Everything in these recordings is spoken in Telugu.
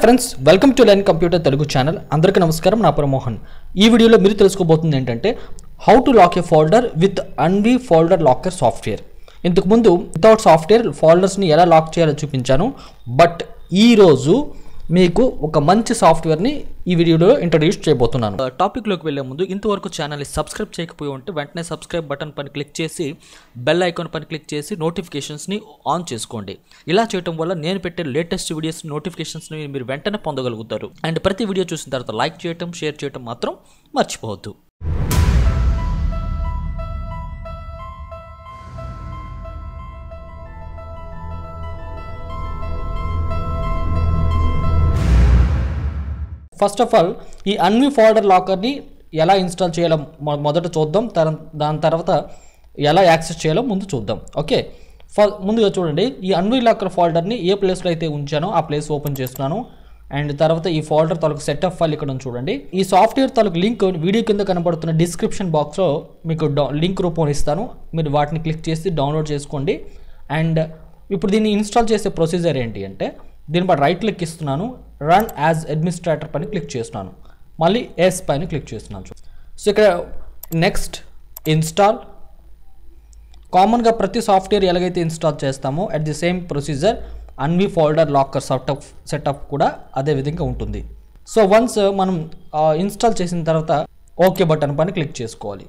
friends welcome to line computer Telugu channel అందరికీ నమస్కారం నా పేరు మోహన్ ఈ వీడియోలో మీరు తెలుసుకోబోతుంది ఏంటంటే how to lock a folder with Anvi folder locker software ఇంతకుముందు వితౌట్ సాఫ్ట్వేర్ ఫోల్డర్స్ని ఎలా లాక్ చేయాలో చూపించాను బట్ ఈరోజు మీకు ఒక మంచి సాఫ్ట్వేర్ని ఈ వీడియోలో ఇంట్రడ్యూస్ చేయబోతున్నాను టాపిక్లోకి వెళ్ళే ముందు ఇంతవరకు ఛానల్ని సబ్స్క్రైబ్ చేయకపోయి ఉంటే వెంటనే సబ్స్క్రైబ్ బటన్ పైన క్లిక్ చేసి బెల్ ఐకాన్ పైన క్లిక్ చేసి నోటిఫికేషన్స్ని ఆన్ చేసుకోండి ఇలా చేయడం వల్ల నేను పెట్టే లేటెస్ట్ వీడియోస్ నోటిఫికేషన్స్ని మీరు వెంటనే పొందగలుగుతారు అండ్ ప్రతి వీడియో చూసిన తర్వాత లైక్ చేయటం షేర్ చేయటం మాత్రం మర్చిపోవద్దు ఫస్ట్ ఆఫ్ ఆల్ ఈ అన్వి ఫోల్డర్ లాకర్ని ఎలా ఇన్స్టాల్ చేయాలో మొ- మొదట చూద్దాం తర- దాని తర్వాత ఎలా యాక్సెస్ చేయాలో ముందు చూద్దాం ఓకే ఫ- ముందుగా చూడండి ఈ అన్వి లాకర్ ఫోల్డర్ని ఏ ప్లేస్లో అయితే ఉంచానో ఆ ప్లేస్ ఓపెన్ చేస్తున్నాను అండ్ తర్వాత ఈ ఫోల్డర్ తాలూకు సెటప్ ఫైల్ ఇక్కడ ఉంది చూడండి ఈ సాఫ్ట్వేర్ తాలూకు లింక్ వీడియో కింద కనబడుతున్న డిస్క్రిప్షన్ బాక్స్లో మీకు డౌ లింక్ రూపంలో ఇస్తాను మీరు వాటిని క్లిక్ చేసి డౌన్లోడ్ చేసుకోండి అండ్ ఇప్పుడు దీన్ని ఇన్స్టాల్ చేసే ప్రొసీజర్ ఏంటి అంటే దీనిపై రైట్ క్లిక్ ఇస్తున్నాను రన్ యాజ్ అడ్మినిస్ట్రేటర్ పైన క్లిక్ చేస్తున్నాను మళ్ళీ ఎస్ పైన క్లిక్ చేస్తున్నాను సో ఇక్కడ నెక్స్ట్ ఇన్స్టాల్ కామన్గా ప్రతి సాఫ్ట్వేర్ ఎలాగైతే ఇన్స్టాల్ చేస్తామో at the same procedure Anvi folder locker setup setup కూడా అదే విధంగా ఉంటుంది సో వన్స్ మనం ఇన్స్టాల్ చేసిన తర్వాత ఓకే బటన్ పైన క్లిక్ చేసుకోవాలి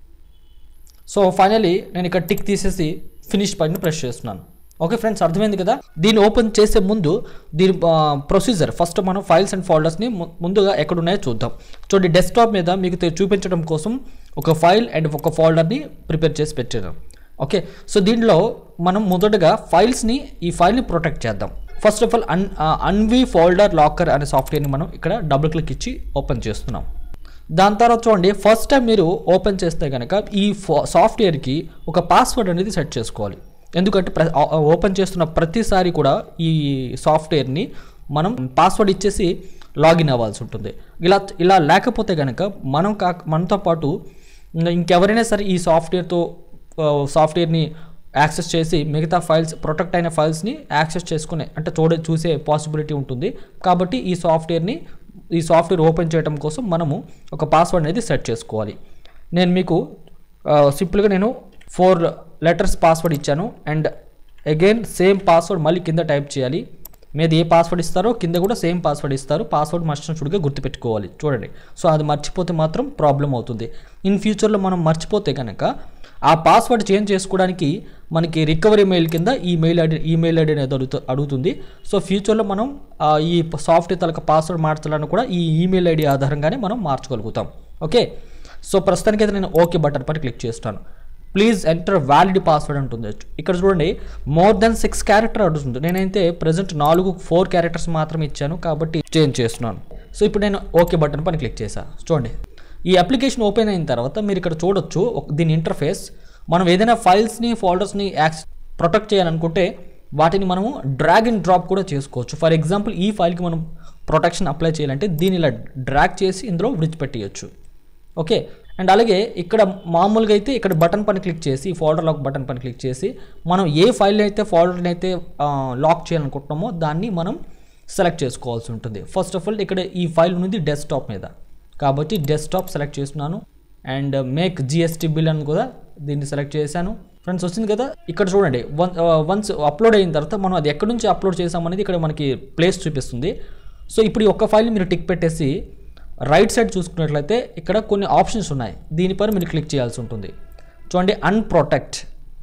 సో ఫైనలీ నేను ఇక్కడ టిక్ తీసేసి ఫినిష్ పైన ప్రెస్ చేస్తున్నాను ఓకే ఫ్రెండ్స్ అర్థమైంది కదా దీన్ని ఓపెన్ చేసే ముందు దీని ప్రొసీజర్ ఫస్ట్ మనం ఫైల్స్ అండ్ ఫోల్డర్స్ని ము- ముందుగా ఎక్కడ ఉన్నాయో చూద్దాం చూడండి డెస్క్టాప్ మీద మీకు తె- చూపించడం కోసం ఒక ఫైల్ అండ్ ఒక ఫోల్డర్ని ప్రిపేర్ చేసి పెట్టాను ఓకే సో దీంట్లో మనం మొదటగా ఫైల్స్ని ఈ ఫైల్ని ప్రొటెక్ట్ చేద్దాం ఫస్ట్ ఆఫ్ ఆల్ అన్ అన్వి ఫోల్డర్ లాకర్ అనే సాఫ్ట్వేర్ని మనం ఇక్కడ డబుల్ క్లిక్ ఇచ్చి ఓపెన్ చేస్తున్నాం దాని తర్వాత చూడండి ఫస్ట్ టైం మీరు ఓపెన్ చేస్తే కనుక ఈ ఫో సాఫ్ట్వేర్కి ఒక పాస్వర్డ్ అనేది సెట్ చేసుకోవాలి ఎందుకంటే ప్ర ఓపెన్ చేస్తున్న ప్రతిసారి కూడా ఈ సాఫ్ట్వేర్ని మనం పాస్వర్డ్ ఇచ్చేసి లాగిన్ అవ్వాల్సి ఉంటుంది ఇలా ఇలా లేకపోతే కనుక మనం కా మనతో పాటు ఇంకెవరైనా సరే ఈ సాఫ్ట్వేర్తో సాఫ్ట్వేర్ని యాక్సెస్ చేసి మిగతా ఫైల్స్ ప్రొటెక్ట్ అయిన ఫైల్స్ని యాక్సెస్ చేసుకునే అంటే చూడ చూసే పాసిబిలిటీ ఉంటుంది కాబట్టి ఈ సాఫ్ట్వేర్ని ఈ సాఫ్ట్వేర్ ఓపెన్ చేయడం కోసం మనము ఒక పాస్వర్డ్ అనేది సెట్ చేసుకోవాలి నేను మీకు సింపుల్గా నేను ఫోర్ లెటర్స్ పాస్వర్డ్ ఇచ్చాను అండ్ అగైన్ సేమ్ పాస్వర్డ్ మళ్ళీ కింద టైప్ చేయాలి మీద ఏ పాస్వర్డ్ ఇస్తారో కింద కూడా సేమ్ పాస్వర్డ్ ఇస్తారు పాస్వర్డ్ మస్ట్ చూడగా గుర్తుపెట్టుకోవాలి చూడండి సో అది మర్చిపోతే మాత్రం ప్రాబ్లం అవుతుంది ఇన్ ఫ్యూచర్లో మనం మర్చిపోతే కనుక ఆ పాస్వర్డ్ చేంజ్ చేసుకోవడానికి మనకి రికవరీ మెయిల్ కింద ఈ మెయిల్ ఐడి ఈమెయిల్ ఐడి అనేది అడుగుతు అడుగుతుంది సో ఫ్యూచర్లో మనం ఆ, ఈ సాఫ్ట్వేర్ తలక పాస్వర్డ్ మార్చాలని కూడా ఈ ఈమెయిల్ ఐడి ఆధారంగానే మనం మార్చగలుగుతాం ఓకే సో ప్రస్తుతానికి అయితే నేను ఓకే బటన్ పైన క్లిక్ చేస్తాను ప్లీజ్ ఎంటర్ వ్యాలిడ్ పాస్వర్డ్ ఉంటుంది ఇక్కడ చూడండి మోర్ దెన్ సిక్స్ క్యారెక్టర్ అడుగుతుంది నేనైతే ప్రజెంట్ నాలుగు ఫోర్ క్యారెక్టర్స్ మాత్రం ఇచ్చాను కాబట్టి చేంజ్ చేస్తున్నాను సో ఇప్పుడు నేను ఓకే బటన్ పైన క్లిక్ చేశాను చూడండి ఈ అప్లికేషన్ ఓపెన్ అయిన తర్వాత మీరు ఇక్కడ చూడొచ్చు ఒక- దీని ఇంటర్ఫేస్ మనం ఏదైనా ఫైల్స్ని ఫోల్డర్స్ని యాక్స్ ప్రొటెక్ట్ చేయాలనుకుంటే వాటిని మనము డ్రాగ్ అండ్ డ్రాప్ కూడా చేసుకోవచ్చు ఫర్ ఎగ్జాంపుల్ ఈ ఫైల్కి మనం ప్రొటెక్షన్ అప్లై చేయాలంటే దీన్ని ఇలా డ్రాగ్ చేసి ఇందులో విడిచిపెట్టేయచ్చు ఓకే అండ్ అలాగే ఇక్కడ మామూలుగా అయితే ఇక్కడ బటన్ పైన క్లిక్ చేసి ఫోల్డర్ లాక్ బటన్ పైన క్లిక్ చేసి మనం ఏ ఫైల్ అయితే ఫోల్డర్ని అయితే లాక్ చేయాలనుకుంటున్నామో దాన్ని మనం సెలెక్ట్ చేసుకోవాల్సి ఉంటుంది ఫస్ట్ ఆఫ్ ఆల్ ఇక్కడ ఈ ఫైల్ ఉంది డెస్క్టాప్ మీద కాబట్టి డెస్క్టాప్ సెలెక్ట్ చేస్తున్నాను అండ్ మేక్ జిఎస్టీ బిల్ అని కూడా దీన్ని సెలెక్ట్ చేశాను ఫ్రెండ్స్ వచ్చింది కదా ఇక్కడ చూడండి వన్ వన్స్ అప్లోడ్ అయిన తర్వాత మనం అది ఎక్కడి నుంచి అప్లోడ్ చేసామనేది ఇక్కడ మనకి ప్లేస్ చూపిస్తుంది సో ఇప్పుడు ఈ ఒక్క ఫైల్ని మీరు టిక్ పెట్టేసి రైట్ సైడ్ చూసుకున్నట్లయితే ఇక్కడ కొన్ని ఆప్షన్స్ ఉన్నాయి దీనిపైన మీరు క్లిక్ చేయాల్సి ఉంటుంది చూడండి అన్ప్రొటెక్ట్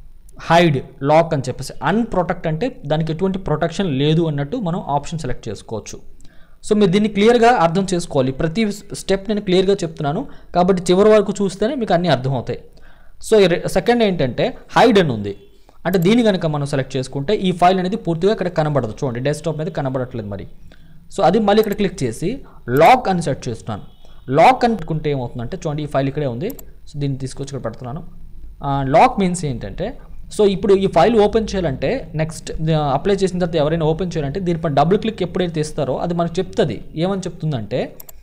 హైడ్ లాక్ అని చెప్పేసి అన్ప్రొటెక్ట్ అంటే దానికి ఎటువంటి ప్రొటెక్షన్ లేదు అన్నట్టు మనం ఆప్షన్ సెలెక్ట్ చేసుకోవచ్చు సో మీరు దీన్ని క్లియర్గా అర్థం చేసుకోవాలి ప్రతి స్టెప్ నేను క్లియర్గా చెప్తున్నాను కాబట్టి చివరి వరకు చూస్తేనే మీకు అన్నీ అర్థమవుతాయి సో సెకండ్ ఏంటంటే హైడ్ అని ఉంది అంటే దీన్ని కనుక మనం సెలెక్ట్ చేసుకుంటే ఈ ఫైల్ అనేది పూర్తిగా ఇక్కడ కనబడదు చూడండి డెస్క్టాప్ మీద కనబడట్లేదు మరి సో అది మళ్ళీ ఇక్కడ క్లిక్ చేసి లాక్ అని సెట్ చేస్తున్నాను లాక్ అనుకుంటే ఏమవుతుందంటే చూడండి ఈ ఫైల్ ఇక్కడే ఉంది సో దీన్ని తీసుకొచ్చి ఇక్కడ పెడుతున్నాను లాక్ మీన్స్ ఏంటంటే సో ఇప్పుడు ఈ ఫైల్ ఓపెన్ చేయాలంటే నెక్స్ట్ అప్లై చేసిన తర్వాత ఎవరైనా ఓపెన్ చేయాలంటే దీనిపై డబుల్ క్లిక్ ఎప్పుడైతే ఇస్తారో అది మనకు చెప్తుంది ఏమని చెప్తుందంటే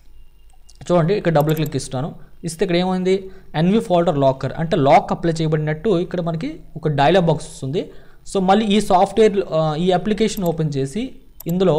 చూడండి ఇక్కడ డబుల్ క్లిక్ ఇస్తాను ఇస్తే ఇక్కడ ఏమైంది ఎన్వి ఫోల్డర్ లాకర్ అంటే లాక్ అప్లై చేయబడినట్టు ఇక్కడ మనకి ఒక డైలాగ్ బాక్స్ వస్తుంది సో మళ్ళీ ఈ సాఫ్ట్వేర్ ఆ, ఈ అప్లికేషన్ ఓపెన్ చేసి ఇందులో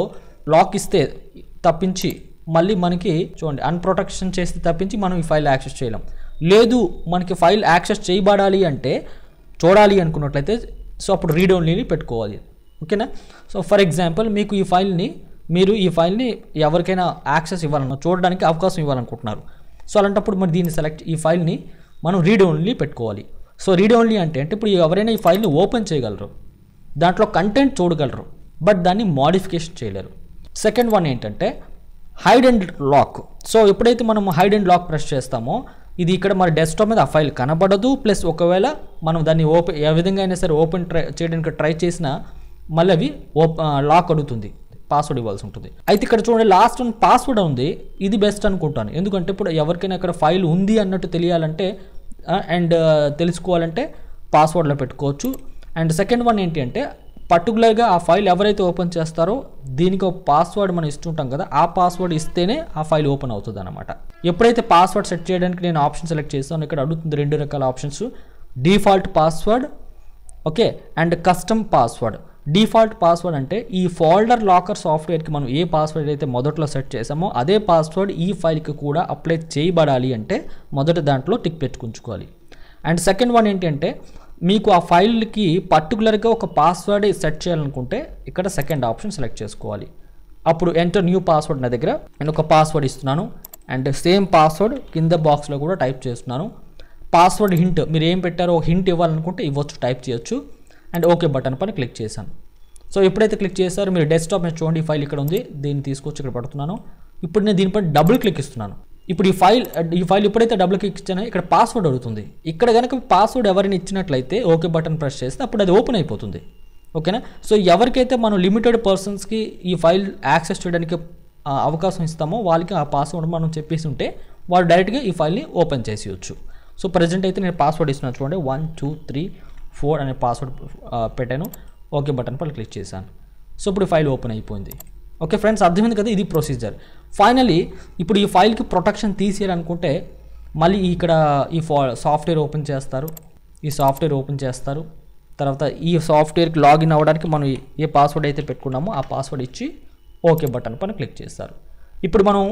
లాక్ ఇస్తే తప్పించి మళ్ళీ మనకి చూడండి అన్ప్రొటెక్షన్ చేస్తే తప్పించి మనం ఈ ఫైల్ యాక్సెస్ చేయలేం లేదు మనకి ఫైల్ యాక్సెస్ చేయబడాలి అంటే చూడాలి అనుకున్నట్లయితే సో అప్పుడు రీడ్ ఓన్లీని పెట్టుకోవాలి ఓకేనా సో ఫర్ ఎగ్జాంపుల్ మీకు ఈ ఫైల్ని మీరు ఈ ఫైల్ని ఎవరికైనా యాక్సెస్ ఇవ్వాలన్నా చూడడానికి అవకాశం ఇవ్వాలనుకుంటున్నారు సో అలాంటప్పుడు మరి దీన్ని సెలెక్ట్ ఈ ఫైల్ని మనం రీడ్ ఓన్లీ పెట్టుకోవాలి సో రీడ్ ఓన్లీ అంటే అంటే ఇప్పుడు ఎవరైనా ఈ ఫైల్ని ఓపెన్ చేయగలరు దాంట్లో కంటెంట్ చూడగలరు బట్ దాన్ని మాడిఫికేషన్ చేయలేరు సెకండ్ వన్ ఏంటంటే హైడ్ అండ్ లాక్ సో ఎప్పుడైతే మనం హైడ్ అండ్ లాక్ ప్రెస్ చేస్తామో ఇది ఇక్కడ మన డెస్క్టాప్ మీద ఆ ఫైల్ కనబడదు ప్లస్ ఒకవేళ మనం దాన్ని ఓపెన్ ఏ విధంగా అయినా సరే ఓపెన్ ట్రై చేయడానికి ట్రై చేసినా మళ్ళీ అవి ఓప్ లాక్ అడుగుతుంది పాస్వర్డ్ ఇవ్వాల్సి ఉంటుంది అయితే ఇక్కడ చూడండి లాస్ట్ వన్ పాస్వర్డ్ ఉంది ఇది బెస్ట్ అనుకుంటాను ఎందుకంటే ఇప్పుడు ఎవరికైనా ఇక్కడ ఫైల్ ఉంది అన్నట్టు తెలియాలంటే అండ్ తెలుసుకోవాలంటే పాస్వర్డ్లో పెట్టుకోవచ్చు అండ్ సెకండ్ వన్ ఏంటి అంటే పర్టికులర్గా ఆ ఫైల్ ఎవరైతే ఓపెన్ చేస్తారో దీనికి ఒక పాస్వర్డ్ మనం ఇస్తుంటాం కదా ఆ పాస్వర్డ్ ఇస్తేనే ఆ ఫైల్ ఓపెన్ అవుతుంది అనమాట ఎప్పుడైతే పాస్వర్డ్ సెట్ చేయడానికి నేను ఆప్షన్ సెలెక్ట్ చేస్తాను ఇక్కడ అడుగుతుంది రెండు రకాల options default password okay and custom password default password అంటే ఈ ఫోల్డర్ లాకర్ సాఫ్ట్వేర్కి మనం ఏ పాస్వర్డ్ అయితే మొదట్లో సెట్ చేసామో అదే పాస్వర్డ్ ఈ ఫైల్కి కూడా అప్లై చేయబడాలి అంటే మొదటి దాంట్లో టిక్ పెట్టుకుంచుకోవాలి అండ్ సెకండ్ వన్ ఏంటంటే మీకు ఆ ఫైల్కి పర్టికులర్గా ఒక పాస్వర్డ్ సెట్ చేయాలనుకుంటే ఇక్కడ సెకండ్ ఆప్షన్ సెలెక్ట్ చేసుకోవాలి అప్పుడు ఎంటర్ న్యూ పాస్వర్డ్ నా దగ్గర నేను ఒక పాస్వర్డ్ ఇస్తున్నాను అండ్ సేమ్ పాస్వర్డ్ కింద బాక్స్లో కూడా టైప్ చేస్తున్నాను పాస్వర్డ్ హింట్ మీరు ఏం పెట్టారో హింట్ ఇవ్వాలనుకుంటే ఇవ్వచ్చు టైప్ చేయొచ్చు అండ్ ఓకే బటన్ పైన క్లిక్ చేశాను సో ఎప్పుడైతే క్లిక్ చేస్తారో మీరు డెస్క్టాప్ మీద చూడండి ఈ ఫైల్ ఇక్కడ ఉంది దీన్ని తీసుకొచ్చి ఇక్కడ పడుతున్నాను ఇప్పుడు నేను దీనిపై డబుల్ క్లిక్ ఇస్తున్నాను ఇప్పుడు ఈ ఫైల్ ఈ ఫైల్ ఎప్పుడైతే డబుల్ క్లిక్ ఇచ్చానో ఇక్కడ పాస్వర్డ్ అడుగుతుంది ఇక్కడ కనుక పాస్వర్డ్ ఎవరిని ఇచ్చినట్లయితే ఓకే బటన్ ప్రెస్ చేస్తే అప్పుడు అది ఓపెన్ అయిపోతుంది ఓకేనా సో ఎవరికైతే మనం లిమిటెడ్ పర్సన్స్కి ఈ ఫైల్ యాక్సెస్ చేయడానికి ఆ, అవకాశం ఇస్తామో వాళ్ళకి ఆ పాస్వర్డ్ మనం చెప్పేసి ఉంటే వాళ్ళు డైరెక్ట్గా ఈ ఫైల్ని ఓపెన్ చేసేయచ్చు సో ప్రజెంట్ అయితే నేను పాస్వర్డ్ ఇస్తున్నాను చూడండి వన్ టూ త్రీ ఫోర్ అనే పాస్వర్డ్ పెట్టాను ఓకే బటన్ పైన క్లిక్ చేశాను సో ఇప్పుడు ఫైల్ ఓపెన్ అయిపోయింది ఓకే ఫ్రెండ్స్ అర్థమైంది కదా ఇది ప్రొసీజర్ ఫైనలీ ఇప్పుడు ఈ ఫైల్కి ప్రొటెక్షన్ తీసేయాలనుకుంటే మళ్ళీ ఇక్కడ ఈ ఫా సాఫ్ట్వేర్ ఓపెన్ చేస్తారు ఈ సాఫ్ట్వేర్ ఓపెన్ చేస్తారు తర్వాత ఈ సాఫ్ట్వేర్కి లాగిన్ అవ్వడానికి మనం ఏ పాస్వర్డ్ అయితే పెట్టుకున్నామో ఆ పాస్వర్డ్ ఇచ్చి ఓకే బటన్ పైన క్లిక్ చేస్తారు ఇప్పుడు మనం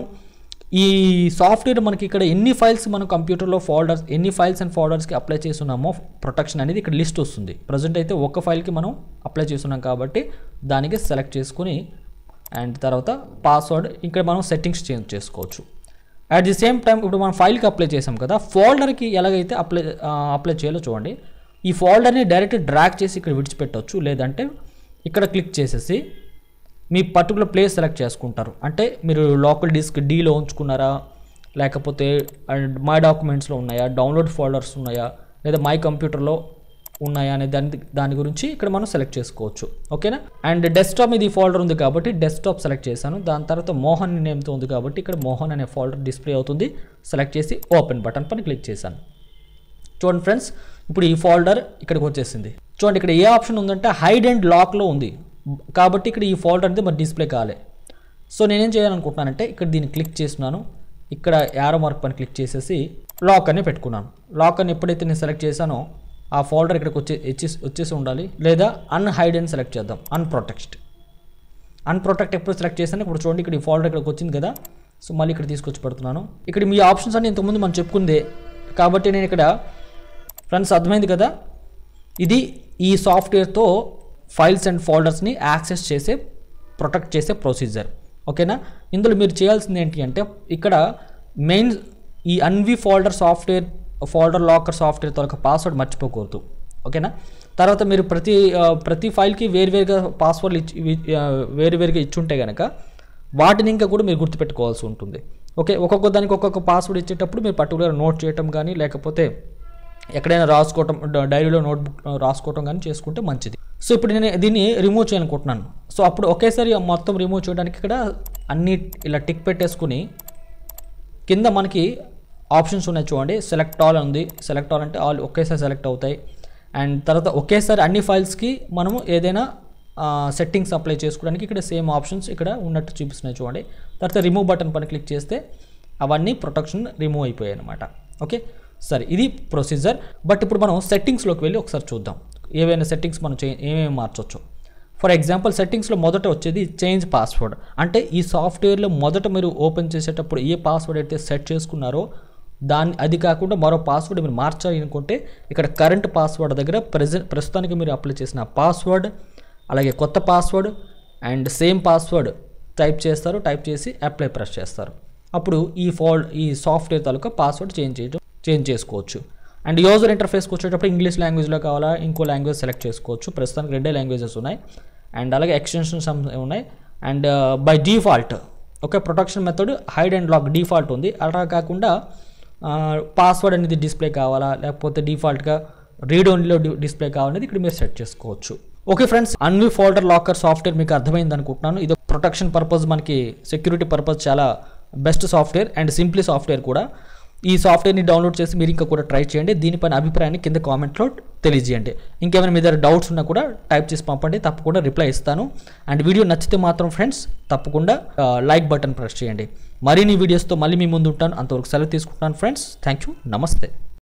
ఈ సాఫ్ట్వేర్ మనకి ఇక్కడ ఎన్ని ఫైల్స్ మన కంప్యూటర్లో ఫోల్డర్స్ ఎన్ని ఫైల్స్ అండ్ ఫోల్డర్స్కి అప్లై చేస్తున్నామో ప్రొటెక్షన్ అనేది ఇక్కడ లిస్ట్ వస్తుంది ప్రజెంట్ అయితే ఒక ఫైల్కి మనం అప్లై చేస్తున్నాం కాబట్టి దానికి సెలెక్ట్ చేసుకుని అండ్ తర్వాత పాస్వర్డ్ ఇక్కడ మనం సెట్టింగ్స్ చేంజ్ చేసుకోవచ్చు అట్ ది సేమ్ టైం ఇప్పుడు మనం ఫైల్కి అప్లై చేసాం కదా ఫోల్డర్కి ఎలాగైతే అప్లై అప్లై చేయాలో చూడండి ఈ ఫోల్డర్ని డైరెక్ట్ డ్రాగ్ చేసి ఇక్కడ విడిచిపెట్టవచ్చు లేదంటే ఇక్కడ క్లిక్ చేసేసి మీ పర్టికులర్ ప్లేస్ సెలెక్ట్ చేసుకుంటారు అంటే మీరు లోకల్ డిస్క్ డీలో ఉంచుకున్నారా లేకపోతే అండ్ మై డాక్యుమెంట్స్లో ఉన్నాయా డౌన్లోడ్ ఫోల్డర్స్ ఉన్నాయా లేదా మై కంప్యూటర్లో ఉన్నాయా అనే దాని దాని గురించి ఇక్కడ మనం సెలెక్ట్ చేసుకోవచ్చు ఓకేనా అండ్ డెస్క్టాప్ మీద ఈ ఫోల్డర్ ఉంది కాబట్టి డెస్క్టాప్ సెలెక్ట్ చేశాను దాని తర్వాత మోహన్ నేమ్తో ఉంది కాబట్టి ఇక్కడ మోహన్ అనే ఫోల్డర్ డిస్ప్లే అవుతుంది సెలెక్ట్ చేసి ఓపెన్ బటన్ పైన క్లిక్ చేశాను చూడండి ఫ్రెండ్స్ ఇప్పుడు ఈ ఫోల్డర్ ఇక్కడికి వచ్చేసింది చూడండి ఇక్కడ ఏ ఆప్షన్ ఉందంటే హైడ్ అండ్ లాక్లో ఉంది కాబట్టి ఇక్కడ ఈ ఫోల్డర్ అనేది మరి డిస్ప్లే కాలే సో నేనేం చేయాలనుకుంటున్నానంటే ఇక్కడ దీన్ని క్లిక్ చేస్తున్నాను ఇక్కడ యారో మార్క్ పైన క్లిక్ చేసేసి లాక్ అని పెట్టుకున్నాను లాక్ అని ఎప్పుడైతే నేను సెలెక్ట్ చేశానో ఆ ఫోల్డర్ ఇక్కడికి వచ్చే వచ్చేసి వచ్చేసి ఉండాలి లేదా అన్హైడ్ అని సెలెక్ట్ చేద్దాం అన్ప్రొటెక్ట్ అన్ప్రొటెక్ట్ ఎప్పుడు సెలెక్ట్ చేశాను ఇప్పుడు చూడండి ఇక్కడ ఈ ఫోల్డర్ ఇక్కడికి వచ్చింది కదా సో మళ్ళీ ఇక్కడ తీసుకొచ్చి పెడుతున్నాను ఇక్కడ మీ ఆప్షన్స్ అన్ని ఇంతకుముందు మనం చెప్పుకుందే కాబట్టి నేను ఇక్కడ ఫ్రెండ్స్ అర్థమైంది కదా ఇది ఈ సాఫ్ట్వేర్తో ఫైల్స్ అండ్ ఫోల్డర్స్ని యాక్సెస్ చేసే ప్రొటెక్ట్ చేసే ప్రొసీజర్ ఓకేనా ఇందులో మీరు చేయాల్సింది ఏంటి అంటే ఇక్కడ మెయిన్ ఈ Anvi folder software folder locker software తో పాస్వర్డ్ మర్చిపోకూడదు ఓకేనా తర్వాత మీరు ప్రతి ఆ, ప్రతి ఫైల్కి వేరువేరుగా పాస్వర్డ్లు ఇచ్చి ఇవి- ఆ, వేరువేరుగా ఇచ్చుంటే కనుక వాటిని ఇంకా కూడా మీరు గుర్తుపెట్టుకోవాల్సి ఉంటుంది ఓకే ఒక్కొక్క దానికి ఒక్కొక్క పాస్వర్డ్ ఇచ్చేటప్పుడు మీరు పర్టికులర్ నోట్ చేయటం కానీ లేకపోతే ఎక్కడైనా రాసుకోవటం డ- డైరీలో నోట్బుక్ రాసుకోవటం కానీ చేసుకుంటే మంచిది సో ఇప్పుడు నేను దీన్ని రిమూవ్ చేయాలనుకుంటున్నాను సో అప్పుడు ఒకేసారి మొత్తం రిమూవ్ చేయడానికి ఇక్కడ అన్ని ఇలా టిక్ పెట్టేసుకుని కింద మనకి ఆప్షన్స్ ఉన్నాయి చూడండి సెలెక్ట్ ఆల్ ఉంది సెలెక్ట్ ఆల్ అంటే ఆల్ ఒకేసారి సెలెక్ట్ అవుతాయి అండ్ తర్వాత ఒకేసారి అన్ని ఫైల్స్కి మనము ఏదైనా సెట్టింగ్స్ అప్లై చేసుకోవడానికి ఇక్కడ సేమ్ ఆప్షన్స్ ఇక్కడ ఉన్నట్టు చూపిస్తున్నాయి చూడండి తర్వాత రిమూవ్ బటన్ పైన క్లిక్ చేస్తే అవన్నీ ప్రొటెక్షన్ రిమూవ్ అయిపోయాయి అనమాట ఓకే సరే ఇది ప్రొసీజర్ బట్ ఇప్పుడు మనం సెట్టింగ్స్లోకి వెళ్ళి ఒకసారి చూద్దాం ఏవైనా సెట్టింగ్స్ మనం చే ఏమేమి మార్చొచ్చు ఫర్ ఎగ్జాంపుల్ సెట్టింగ్స్లో మొదట వచ్చేది చేంజ్ పాస్వర్డ్ అంటే ఈ సాఫ్ట్వేర్లో మొదట మీరు ఓపెన్ చేసేటప్పుడు ఏ పాస్వర్డ్ అయితే సెట్ చేసుకున్నారో దాన్ని అది కాకుండా మరో పాస్వర్డ్ మీరు మార్చాలి అనుకుంటే ఇక్కడ కరెంట్ పాస్వర్డ్ దగ్గర ప్రెజెంట్ ప్రస్తుతానికి మీరు అప్లై చేసిన పాస్వర్డ్ అలాగే కొత్త password and same password type చేస్తారు టైప్ చేసి అప్లై ప్రెస్ చేస్తారు అప్పుడు ఈ ఫోల్డ్ ఈ సాఫ్ట్వేర్ తాలూకా పాస్వర్డ్ చేంజ్ చేయడం చేంజ్ చేసుకోవచ్చు అండ్ యూజర్ ఇంటర్ఫేస్కి వచ్చేటప్పుడు ఇంగ్లీష్ లాంగ్వేజ్లో కావాలా ఇంకో లాంగ్వేజ్ సెలెక్ట్ చేసుకోవచ్చు ప్రస్తుతానికి రెండే లాంగ్వేజెస్ ఉన్నాయి అండ్ అలాగే ఎక్స్టెన్షన్స్ ఉన్నాయి and by default okay protection method hide and lock default ఉంది అలా కాకుండా పాస్వర్డ్ అనేది డిస్ప్లే కావాలా లేకపోతే డిఫాల్ట్గా రీడ్ ఓన్లీలో డిస్ప్లే కావాలనేది ఇక్కడ మీరు సెట్ చేసుకోవచ్చు okay friends Anvi folder locker software మీకు అర్థమైంది అనుకుంటున్నాను ఇది ప్రొటెక్షన్ పర్పస్ మనకి సెక్యూరిటీ పర్పస్ చాలా best software and simply software కూడా ఈ సాఫ్ట్వేర్ని డౌన్లోడ్ చేసి మీరు ఇంకా కూడా ట్రై చేయండి దీనిపైన అభిప్రాయాన్ని కింద కామెంట్లో తెలియజేయండి ఇంకేమైనా మీ దగ్గర డౌట్స్ ఉన్నా కూడా టైప్ చేసి పంపండి తప్పకుండా రిప్లై ఇస్తాను అండ్ వీడియో నచ్చితే మాత్రం ఫ్రెండ్స్ తప్పకుండా లైక్ బటన్ ప్రెస్ చేయండి మరిన్ని వీడియోస్తో మళ్ళీ మీ ముందు ఉంటాను అంతవరకు సెలవు తీసుకుంటున్నాను ఫ్రెండ్స్ థ్యాంక్ యూ నమస్తే